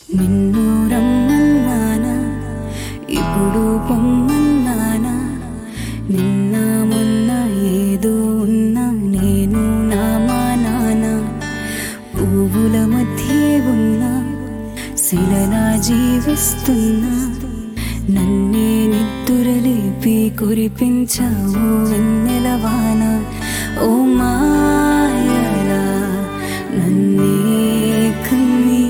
నిన్ను రమ్మన్నానా ఇప్పుడు పొమ్మన్నానా నిన్న మొన్న ఏదో ఉన్నా నేను నా మా నాన్న పువ్వుల మధ్య ఉన్నా శిలలా జీవిస్తున్నా నన్నే నిద్దురలేపి కురిపించావు వెన్నెలవాన ఓ మాయలా నన్నే కన్ని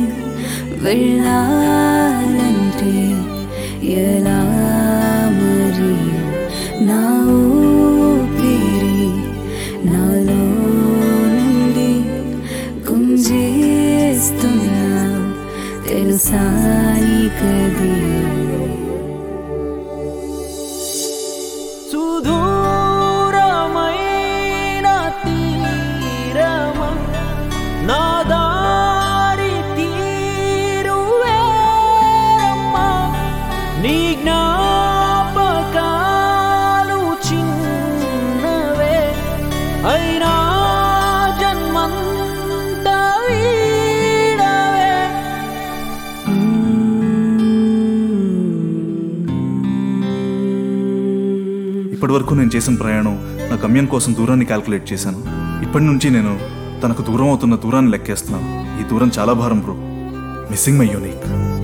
వెళ్ళాలంటే ఎలా మరి నా ఊపిరి నాలో నుండి గుంజేస్తున్నా తెలుసా నీకది సుదూరమైన తీరమ నా దారి తీరువేరమ్మా నీ జ్ఞాపకాలు చిన్నవే అయినా జన్మంత వీడవే ఇప్పటి వరకు నేను చేసిన ప్రయాణం నా గమ్యం కోసం దూరాన్ని క్యాల్కులేట్ చేశాను ఇప్పటి నుంచి నేను తనకు దూరం అవుతున్న దూరాన్ని లెక్కేస్తున్నాను ఈ దూరం చాలా భారం బ్రో మిస్సింగ్ మై యూనిక్